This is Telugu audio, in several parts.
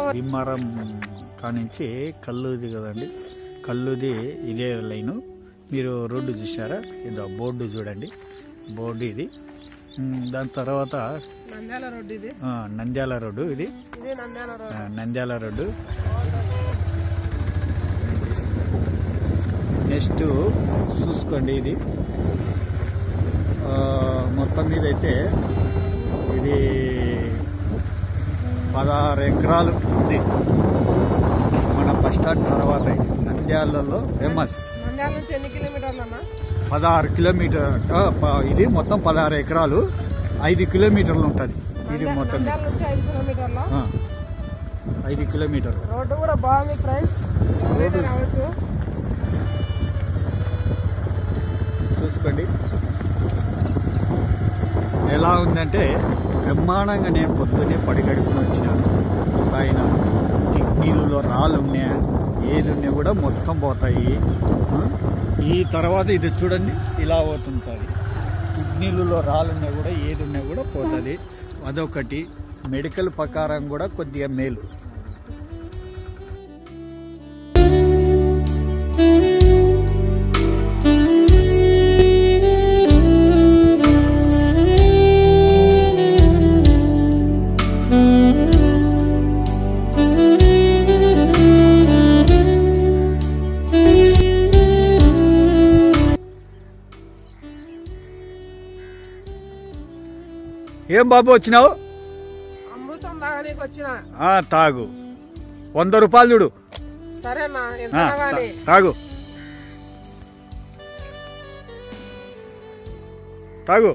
భీమవరం కానించి కల్లుది కదండి కల్లుది ఇదే లైను మీరు రోడ్డు చూసారా ఇది బోర్డు చూడండి బోర్డు ఇది ఉమ్, దాని తర్వాత నంద్యాల రోడ్డు ఇది ఆ, నంద్యాల రోడ్డు ఇది ఇది నంద్యాల రోడ్ ఆ, నంద్యాల రోడ్డు నెక్స్ట్ చూసుకోండి ఇది ఆ, మొత్తం మీద అయితే ఇది పదహారు ఎకరాలు ఉంది మన బస్ స్టాండ్ తర్వాత ఇది. నంద్యాలలో ఫేమస్ నంద్యాల నుంచి ఎన్ని కిలోమీటర్లు అన్న పదహారు కిలోమీటర్ ఆ, ప- ఇది మొత్తం పదహారు ఎకరాలు ఐదు కిలోమీటర్లు ఉంటుంది ఇది మొత్తం నంద్యాల నుంచి ఐదు కిలోమీటర్లు ఆ, ఐదు కిలోమీటర్లు రోడ్డు కూడా బాగుంది ఫ్రెండ్స్ రోడ్డు రావచ్చు చూసుకోండి ఎలా ఉందంటే బ్రహ్మాండంగా నేను పొద్దున్నే పడిగడుపుని వచ్చినాను పైన కిడ్నీలలో రాళ్ళు ఉన్నాయా ఏది ఉన్నా కూడా మొత్తం పోతాయి ఆ? ఈ తర్వాత ఇది చూడండి ఇలా పోతుంటుంది కిడ్నీలలో రాళ్ళు ఉన్నా కూడా ఏది ఉన్నా కూడా పోతుంది అదొకటి మెడికల్ ప్రకారం కూడా కొద్దిగా మేలు ఏం బాబు వచ్చినావు అమృతం తాగనీకి వచ్చిన ఆ, తాగు వంద రూపాయలు చూడు సరేనా ఎంత ఆ, తాగాలి తా- తాగు తాగు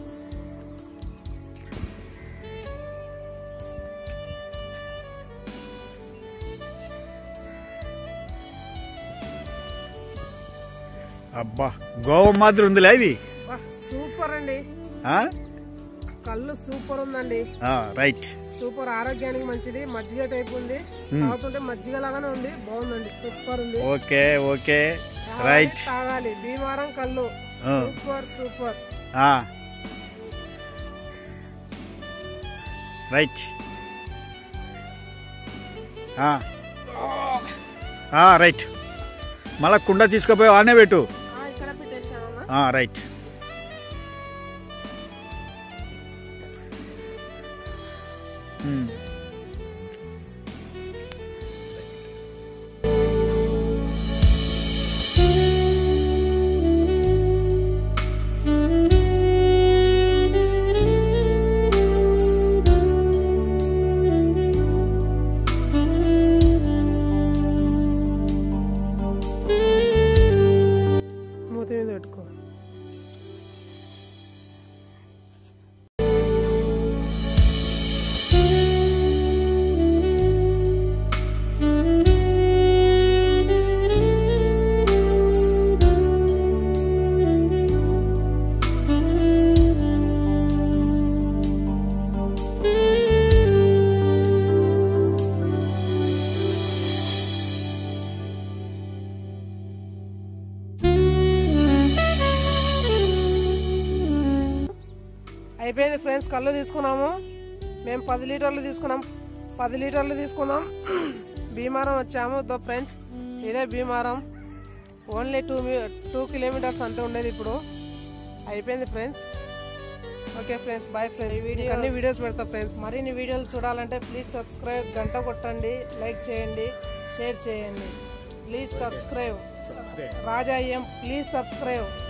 అబ్బా గోవ మాదిరి ఉందిలే ఇది వా, సూపర్ అండి ఆ? కళ్ళు సూపర్ ఉందండి ఆ, రైట్ సూపర్ ఆరోగ్యానికి మంచిది మజ్జిగ టైప్ ఉంది తాగుతుంటే మజ్జిగ లాగానే ఉంది బాగుందండి సూపర్ ఉంది ఓకే ఓకే తాగాలి, రైట్ తాగాలి భీమారం కళ్ళు ఆ. సూపర్ సూపర్ ఆ. రైట్ ఆ. ఆ, రైట్ మళ్ళా కుండ తీసుకుపోయి ఆనే పెట్టు ఆ, ఇక్కడ పెట్టేసాను ఆ, రైట్ ఉమ్. మూతి మీద పెట్టుకో అయిపోయింది ఫ్రెండ్స్ కళ్ళు తీసుకున్నాము మేము పది లీటర్లు తీసుకున్నాం పది లీటర్లు తీసుకున్నాం భీమారం వచ్చాము దో ఫ్రెండ్స్ ఇదే Bheemaram only two two kilometres అంతే ఉండేది ఇప్పుడు అయిపోయింది friends okay friends bye friends video అన్ని వీడియోస్ పెడతా ఫ్రెండ్స్ మరిన్ని వీడియోలు చూడాలంటే ప్లీజ్ సబ్స్క్రైబ్ గంట కొట్టండి లైక్ చేయండి షేర్ చేయండి please subscribe Raja M please subscribe